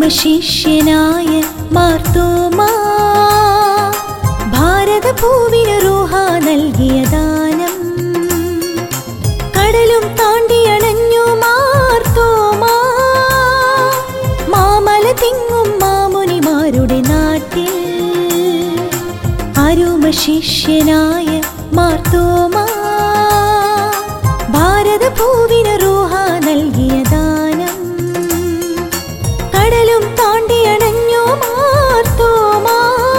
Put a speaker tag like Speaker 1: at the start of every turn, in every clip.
Speaker 1: അരുമശിഷ്യനായ മാർത്തോമാ ഭാരതഭൂവിന് റൂഹ നൽകിയ ദാനം കടലും താണ്ടിയണഞ്ഞു മാർത്തോമാ മാമല തിങ്ങും മാമുനിമാരുടെ നാട്ടിൽ അരുമശിഷ്യനായ മാർത്തോമാ ഭാരതഭൂവിന് റൂഹ നൽകിയ ദാനം കടലും താണ്ടിയണഞ്ഞു മാർത്തോമാ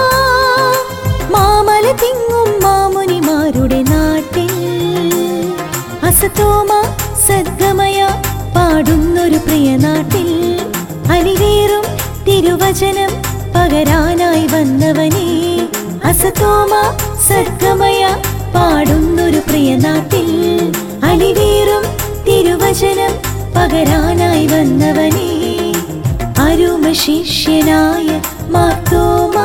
Speaker 1: മാമല തിങ്ങും മാമുനിമാരുടെ നാട്ടിൽ അസത്തോമ സദ്ഗമയ പാടുന്നൊരു പ്രിയ നാട്ടിൽ അലിവേറും തിരുവചനം പകരാനായി വന്നവനേ അസത്തോമ സദ്ഗമയ പാടുന്നൊരു പ്രിയ നാട്ടിൽ അലിവേറും തിരുവചനം പകരാനായി വന്നവനേ അരുമശിഷ്യനായ മാർത്തോമാ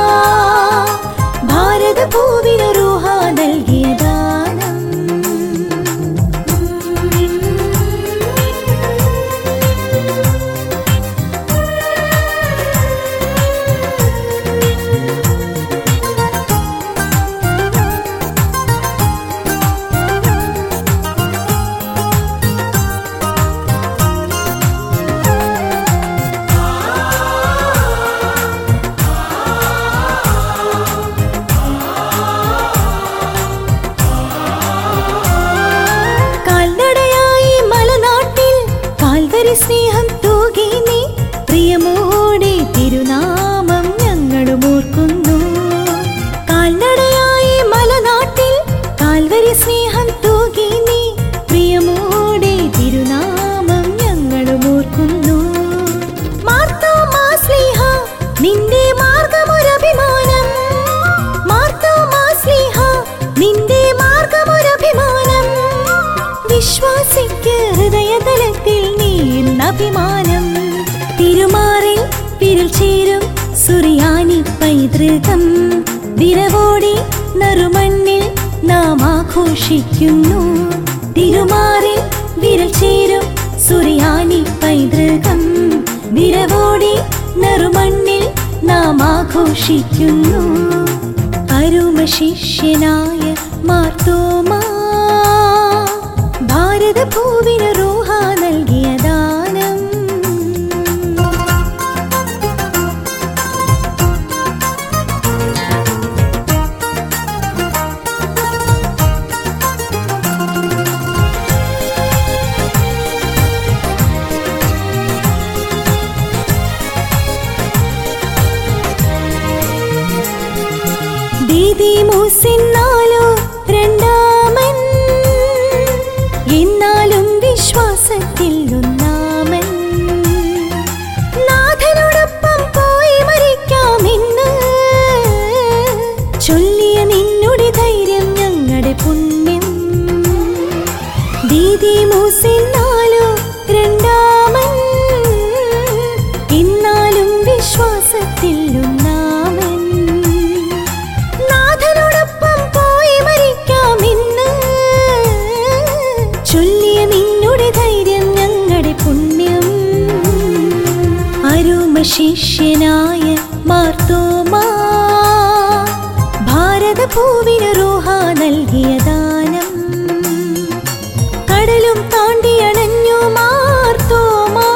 Speaker 1: ഭാരതഭൂവിന് റൂഹ നൽകിയ ദാനം കാൽനടയായി മലനാട്ടിൽ കാൽവരി സ്നേഹം തൂകി നീ പ്രിയമോടെ തിരുനാമം ഞങ്ങളും ഓർക്കുന്നു കാൽനടയായി മലനാട്ടിൽ കാൽവരി സ്നേഹം തൂകി നീ പ്രിയമോടെ തിരുനാമം ഞങ്ങളും ഓർക്കുന്നു മാർത്തോമാ സ്ലീഹ നിന്റെ മാർഗമൊരഭിമാനം മാർത്തോമാ സ്ലീഹ നിന്റെ മാർഗമൊരഭിമാനം വിശ്വാസിക്ക് ഹൃദയതലത്തിൽ നീ അഭിമാനം തിരുമാറിൽ വിരൽ ചേരും സുറിയാനി പൈതൃകം വിരവോടി നറുമണ്ണിൽ നാം ആഘോഷിക്കുന്നു തിരുമാറിൽ വിരൽ ചേരും സുറിയാനി പൈതൃകം വിരവോടി നറുമണ്ണിൽ നാം ആഘോഷിക്കുന്നു അരുമശിഷ്യനായ മാർത്തോമാ ഭാരതഭൂവിന് റൂഹ നൽകിയ ദാനം ദീദി മൂസിന്നാലോ രണ്ടാമൻ എന്നാലും വിശ്വാസത്തിൽ ഒന്നാമൻ നാഥനോടൊപ്പം പോയി മരിക്കാമെന്ന് ചൊല്ലിയ നിന്നുടെ ധൈര്യം ഞങ്ങളുടെ പുണ്യം ദീദി മൂസിന്നാലോ രണ്ടാമൻ എന്നാലും വിശ്വാസത്തിൽ ഒന്നാമൻ നാഥനോടൊപ്പം പോയി മരിക്കാമെന്ന് ചൊല്ലിയ നിന്നുടെ ധൈര്യം ഞങ്ങളുടെ പുണ്യം അരുമശിഷ്യനായ മാർത്തോമാ ഭാരതഭൂവിന് റൂഹ നൽകിയ ദാനം കടലും താണ്ടിയണഞ്ഞു മാർത്തോമാ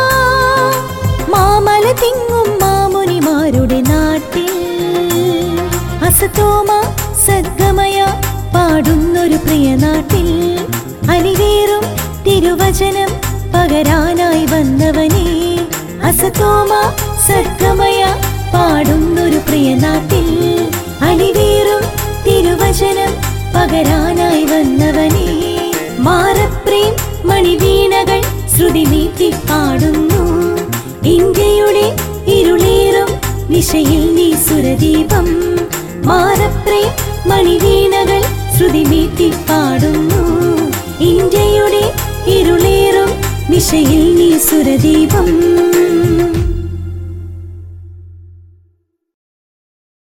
Speaker 1: മാമല തിങ്ങും മാമുനിമാരുടെ നാട്ടിൽ അസത്തോമ സദ്ഗമയ പാടുന്നൊരു പ്രിയ നാട്ടിൽ അലിവേറും തിരുവചനം പകരാനായി വന്നവനേ അസത്തോമ സദ്ഗമയ പാടുന്നൊരു പ്രിയ നാട്ടിൽ അലിവേറും തിരുവചനം പകരാനായി വന്നവനേ മാറപ്രേം മണിവീണകൾ ശ്രുതി നീട്ടി പാടുന്നു ഇന്ത്യയുടെ ഇരുളേറും നിശയിൽ നീ സുരദീപം മാറപ്രേം മണിവീണകൾ ശ്രുതി നീട്ടി പാടുന്നു ഇന്ത്യയുടെ ഇരുളേറും നിശയിൽ നീ സുരദീപം